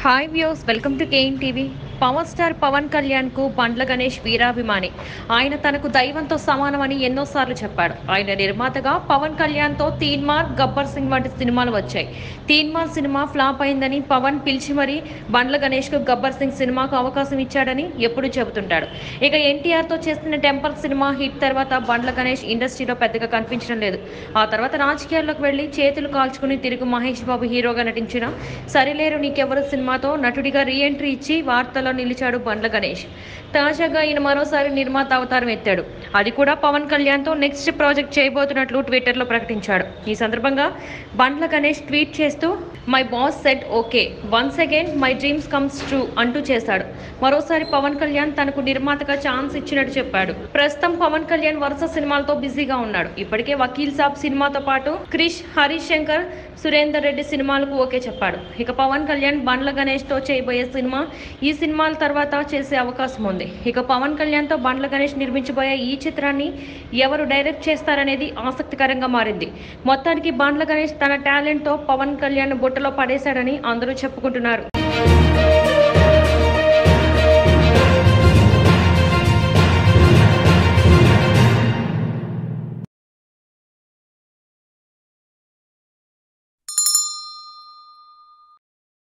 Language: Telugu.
hi views welcome to KN TV power star Pawan Kalyan కు బండ్ల గణేష్ వీరాభిమాని ఆయన తనకు దైవంతో సమానమని ఎన్నోసార్లు చెప్పాడు ఆయన నిర్మాతగా పవన్ కళ్యాణ్ తో తీన్మార్ గబ్బర్ సింగ్ వంటి సినిమాలు వచ్చాయి తీన్మార్ సినిమా ఫ్లాప్ అయిందని పవన్ పిలిచి మరీ బండ్ల గణేష్ కు గబ్బర్ సింగ్ సినిమాకు అవకాశం ఇచ్చాడని ఎప్పుడూ చెబుతుంటాడు ఇక ఎన్టీఆర్ తో చేసిన టెంపల్ సినిమా హిట్ తర్వాత బండ్ల గణేష్ ఇండస్ట్రీలో పెద్దగా కనిపించడం లేదు ఆ తర్వాత రాజకీయాల్లోకి వెళ్లి చేతులు కాల్చుకుని తిరుగు మహేష్ బాబు హీరోగా నటించిన సరిలేరు నీకెవరు సినిమాతో నటుడిగా రీ ఎంట్రీ ఇచ్చి వార్తల్లో నిలిచాడు బండ్ల గణేష్ తాజాగా ఈయన మరోసారి నిర్మాత అవతారం ఎత్తాడు అది కూడా పవన్ కళ్యాణ్తో నెక్స్ట్ ప్రాజెక్ట్ చేయబోతున్నట్లు ట్విట్టర్లో ప్రకటించాడు ఈ సందర్భంగా బండ్ల గణేష్ ట్వీట్ చేస్తూ my boss set okay once again my dreams comes true అంటూ చేశాడు మరోసారి పవన్ కళ్యాణ్ తనకు నిర్మాతగా ఛాన్స్ ఇచ్చినట్టు చెప్పాడు ప్రస్తుతం పవన్ కళ్యాణ్ వరుస సినిమాలతో బిజీగా ఉన్నాడు ఇప్పటికే వకీల్ సాబ్ సినిమాతో పాటు క్రిష్ హరీష్ శంకర్ సురేందర్ రెడ్డి సినిమాలకు ఓకే చెప్పాడు ఇక పవన్ కళ్యాణ్ బండ్ల గణేష్ తో చేయబోయే సినిమా ఈ సినిమాల తర్వాత చేసే అవకాశం ఉంది ఇక పవన్ కళ్యాణ్ తో బండ్ల గణేష్ నిర్మించబోయే ఈ చిత్రాన్ని ఎవరు డైరెక్ట్ చేస్తారనేది ఆసక్తికరంగా మారింది మొత్తానికి బండ్ల గణేష్ తన టాలెంట్ తో పవన్ కళ్యాణ్ బుట్టలో పడేశాడని అందరూ చెప్పుకుంటున్నారు